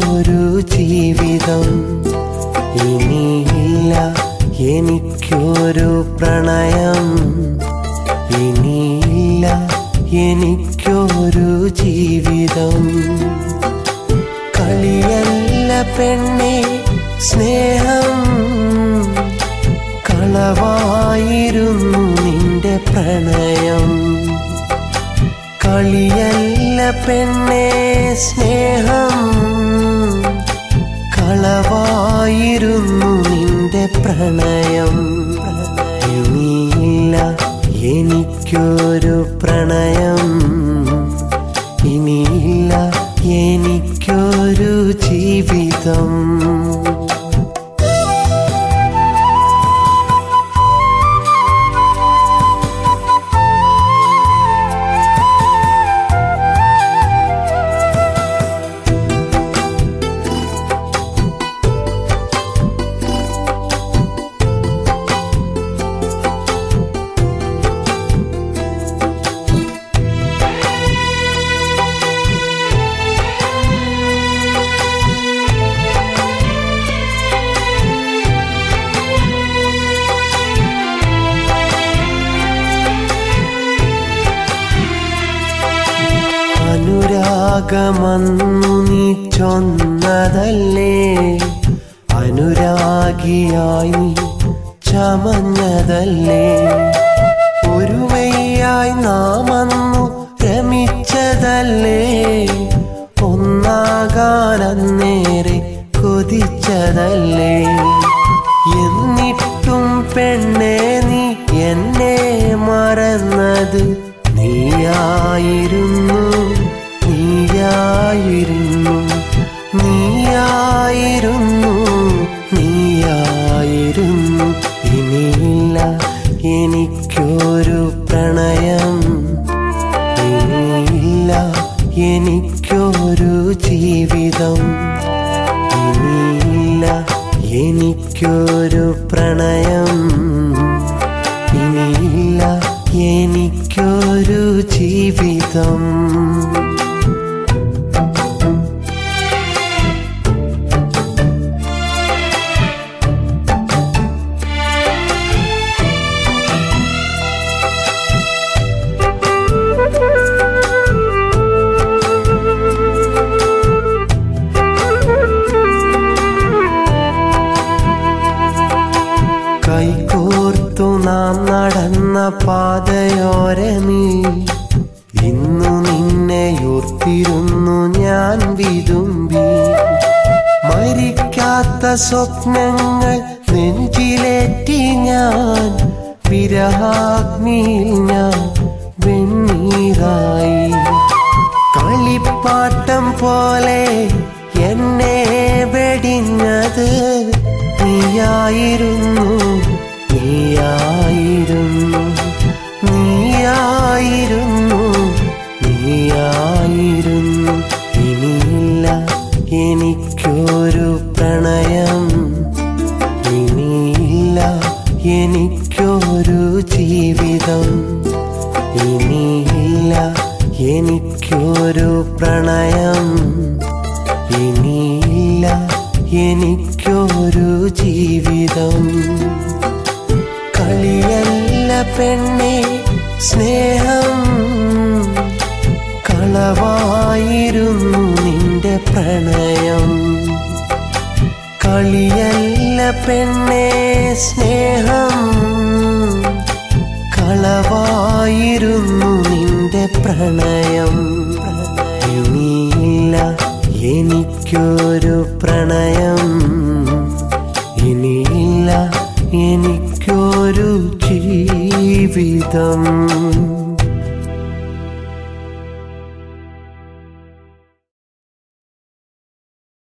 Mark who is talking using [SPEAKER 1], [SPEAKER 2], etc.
[SPEAKER 1] എനിക്കൊരു ജീവിതം ഇനിയില്ല എനിക്കൊരു പ്രണയം ഇനിയില്ല എനിക്കൊരു ജീവിതം കളിയല്ല പെണ്ണെ സ്നേഹം കളവായിരുന്നു നിന്റെ പ്രണയം കളിയല്ല പെണ്ണെ സ്നേഹം കളവായിരുന്നു നിന്റെ പ്രണയം ഇനിയില്ല എനിക്കൊരു പ്രണയം ഇനിയില്ല എനിക്കൊരു ജീവിതം അനുരാഗമന്നു നീ ചൊന്നതല്ലേ അനുരാഗിയായി നീ ചമഞ്ഞതല്ലേ ഒരുമയായി നാമന്നു രമിച്ചതല്ലേ ഒന്നാകാനന്നേറെ കൊതിച്ചതല്ലേ എന്നിട്ടും പെണ്ണെ നീ എന്നെ മറന്നത് നീയായിരുന്നു നീയായിരുന്നു നീയായിരുന്നു നീയായിരുന്നു ഇനിയില്ല എനിക്കൊരു പ്രണയം ഇനിയില്ല എനിക്കൊരു ജീവിതം ഇനിയില്ല എനിക്കൊരു പ്രണയം ഇനിയില്ല എനിക്കൊരു ജീവിതം കൈകോർത്തു നാം നടന്ന പാതയോരമീ ഇന്നു നിന്നെയോർത്തിരുന്നു ഞാൻ വിതുമ്പി മരിക്കാത്ത സ്വപ്നങ്ങൾ നെഞ്ചിലേറ്റി ഞാൻ വിരഹാഗ്നിയിൽ ഞാൻ വെണ്ണീറായി കളിപ്പാട്ടം പോലെ എന്നെ വെടിഞ്ഞത് നീയായിരുന്നു നീയായിരുന്നു നീയായിരുന്നു നീയായിരുന്നു ഇനിയില്ല എനിക്കൊരു പ്രണയം ഇനിയില്ല എനിക്കൊരു ജീവിതം ഇനിയില്ല എനിക്കൊരു പ്രണയം ഇനിയില്ല എനിക്കൊരു ജീവിതം കളിയല്ല പെണ്ണെ സ്നേഹം കളവായിരുന്നു നിന്റെ പ്രണയം കളിയല്ല പെണ്ണെ സ്നേഹം കളവായിരുന്നു നിന്റെ പ്രണയം ഇനിയില്ല എനിക്കൊരു പ്രണയം ഇനിയില്ല എനിക്കൊരു ജീവിതം